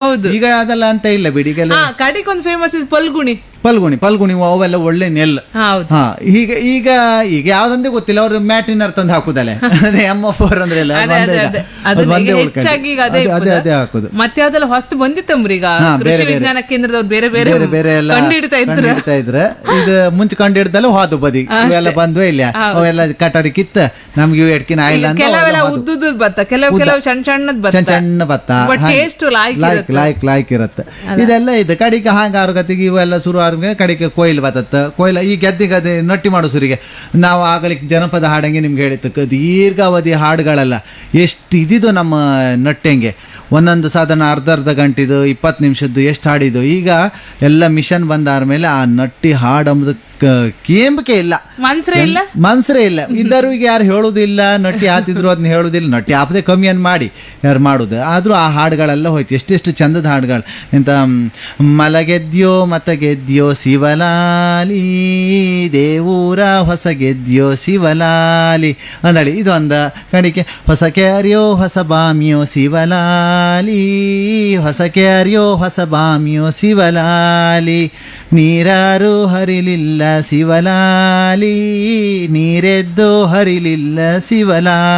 ಹೌದು. ಈಗ ಅದೆಲ್ಲ ಅಂತ ಇಲ್ಲ ಬಿಡಿ ಈಗೆಲ್ಲ ಹಾ ಕಡಿಗೊಂದು ಫೇಮಸ್ ಇದು ಪಲ್ಗುಣಿ ಪಲ್ಗುಣಿ ಪಲ್ಗುಣಿ ಅವೆಲ್ಲ ಒಳ್ಳೆ ನೆಲ್ಲು ಹೌದು ಹಾ ಈಗ ಈಗ ಈಗ ಯಾವ್ದಂತೆ ಗೊತ್ತಿಲ್ಲ ಅವ್ರು ಮ್ಯಾಟಿನರ್ ತಂದು ಹಾಕುದಲ್ಲ ಅದೇ ಎಮ್ ಎಫ್ ಫೋರ್ ಅಂದ್ರೆ ಇಲ್ಲ, ಅದೇ ಒಂದೇ ಅದೇ ಇಲ್ಲ. ಅದೇ ಅದು ಅದನ್ನ ಒಂದೇ ಈಗ ಉಳ್ಕೊಂಡೆ. ಹೆಚ್ಚಾಗಿ ಈಗ ಅದೇ ಅದೇ- ಅದೇ ಇಪ್ಪುದ. ಅದೇ ಹಾಕುದು ಮತ್ತೆ ಯಾವ್ದೆಲ್ಲ ಹೊಸ್ತು ಬಂದಿತ್ತಂಬ್ರಿ ಈಗ ಹಾ, ಬೇರೆ ಕೃಷಿ ಬೇರೆ. ವಿಜ್ಞಾನ ಕೇಂದ್ರದವ್ರು ಬೇರೆ ಬೇರೆ ಬೇರೆ ಬೇರೆ ಎಲ್ಲ ಕಂಡಿಡ್ತಾ ಇದ್ರು ಕಂಡಿಡ್ತಾ ಇದ್ರೆ ಇದು ಮುಂಚೆ ಕಂಡಿಡ್ದಲ್ಲ ಹೋದು ಬದಿ ಇವೆಲ್ಲ ಬಂದ್ವೇ ಇಲ್ಲ ಅವೆಲ್ಲ ಕಟಾರಿ ಕಿತ್ತ ನಮ್ಗೆ ಇವು ಎಡ್ಕಿನ ಆಯಿಲ್ಲ ಅಂತ ಕೆಲವೆಲ್ಲ ಅವೆಲ್ಲ ಹೋದ್ವು. ಉದ್ದುದ್ ಭತ್ತ ಕೆಲವು ಕೆಲವು ಸಣ್ಣ ಸಣ್ಣದ್ ಭತ್ತ ಸಣ್ಣ ಸಣ್ಣ ಭತ್ತ ಬಟ್ ಹಾಗೆ. ಟೇಸ್ಟ್ ಲಾಯ್ಕ್ ಲಾಯ್ಕ್ ಇರುತ್ತೆ. ಲಾಯ್ಕ್ ಲಾಯ್ಕ್ ಇರುತ್ತೆ ಇದೆಲ್ಲ ಇದು ಕಡಿಕೆ ಹಾಂಗ ಆರುಗತಿಗೆ ಇವೆಲ್ಲ ಶುರು ಆದ್ಮೇಲೆ ಕಡಿಕೆ ಕೊಯ್ಲು ಬತ್ತತ್ತ ಕೊಯ್ಲು ಈ ಗೆದ್ದಿ ಗದ್ದೆ ನಟ್ಟಿ ಮಾಡೋ ಸುರಿಗೆ ನಾವು ಆಗಲಿಕ್ಕೆ ಜನಪದ ಹಾಡಂಗೆ ನಿಮ್ಗೆ ಹೇಳಿತ್ತು ದೀರ್ಘಾವಧಿ ಹಾಡುಗಳೆಲ್ಲ ಎಷ್ಟು ಇದಿದು ನಮ್ಮ ನಟ್ಟೆಂಗೆ ಒಂದೊಂದು ಸಾಧಾರಣ ಅರ್ಧ ಅರ್ಧ ಗಂಟೆದು ಇಪ್ಪತ್ತು ನಿಮಿಷದ್ದು ಎಷ್ಟು ಹಾಡಿದ್ದು ಈಗ ಎಲ್ಲ ಮಿಷನ್ ಬಂದಾದ್ಮೇಲೆ ಆ ನಟ್ಟಿ ಹಾಡು ಅಂಬುದು ಕೇಂಬಿಕೆ ಇಲ್ಲ ಮನ್ಸ್ರೆ ಇಲ್ಲ ಮನ್ಸರೇ ಇಲ್ಲ ಇದ್ದರು ಈಗ ಯಾರು ಹೇಳುದಿಲ್ಲ ನಟ್ಟಿ ಹಾತಿದ್ರು ಅದನ್ನ ಹೇಳುದಿಲ್ಲ ನಟ್ಟಿ ಹಾಪದೆ ಕಮ್ಮಿ ಅನ್ ಮಾಡಿ ಯಾರು ಮಾಡುದು ಆದ್ರೂ ಆ ಹಾಡುಗಳೆಲ್ಲ ಹೋಯ್ತು ಎಷ್ಟೆಷ್ಟು ಚಂದದ ಹಾಡುಗಳು ಎಂತ ಮ್, ಮಲಗೆದ್ಯೋ ಮತ ಗೆದ್ಯೋ ಶಿವಲಾಲಿ ದೇವೂರ ಹೊಸ ಗೆದ್ಯೋ ಶಿವಲಾಲಿ ಅಂದಳಿ ಇದೊಂದ ಕಡಿಕೆ ಹೊಸ ಕ್ಯಾರಿಯೋ ಹೊಸ ಬಾಮಿಯೋ ಶಿವಲಾಲಿ ಹೊಸ ಕ್ಯಾರಿಯೋ ಹೊಸ ಬಾಮಿಯೋ ಶಿವಲಾಲಿ ನೀರಾರು ಹರಿಲಿಲ್ಲ ಶಿವಲಾಲಿ ನೀರೆದ್ದು ಹರಿಲಿಲ್ಲ ಶಿವಲಾಲಿ